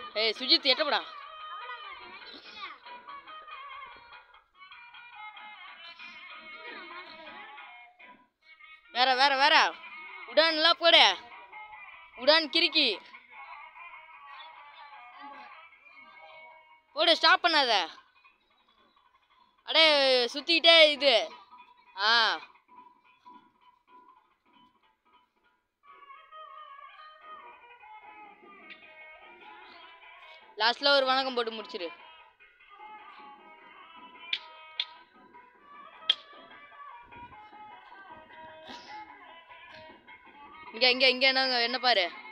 ஏய் சுஜித் எட்டப்படா வேற வேற வேற உடான்லாம் போடு உடான் கிறுக்கி போடு ஸ்டாப் பண்ணாத அடே சுத்திக்கிட்டே இது ஆ லாஸ்ட்ல ஒரு வணக்கம் போட்டு முடிச்சிரு இங்க இங்க இங்க என்ன என்ன பாரு